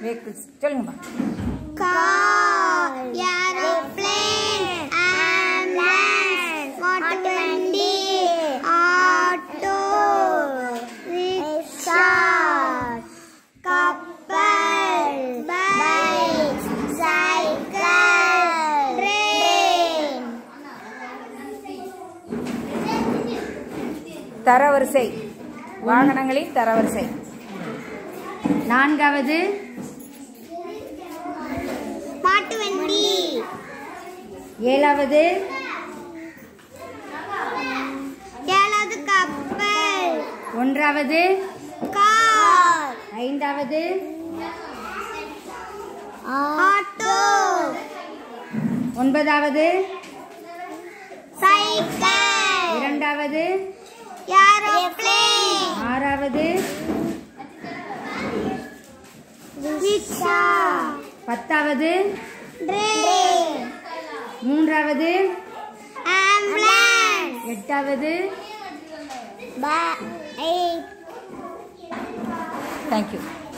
vehicles சொல்லுங்கம்மா car aeroplane ambulance மாட்டு வண்டி ஆட்டோ ரிக்ஷா கப்பல் பைக் சைக்கிள் ட்ரெயின் தரவரிசை வாகனங்களின் தரவரிசை நான்காவது மாட்டு வண்டி ஏழாவது ஏழாவது கப்பல் ஒன்றாவது கார் ஐந்தாவது ஆட்டோ ஒன்பதாவது சைக்கிள் இரண்டாவது ஏரோப்ளேன் ஆறாவது ரிக்ஷா பத்தாவது ட்ரெயின் மூன்றாவது ஆம்புலன்ஸ் எட்டாவது பைக் தேங்க்யூ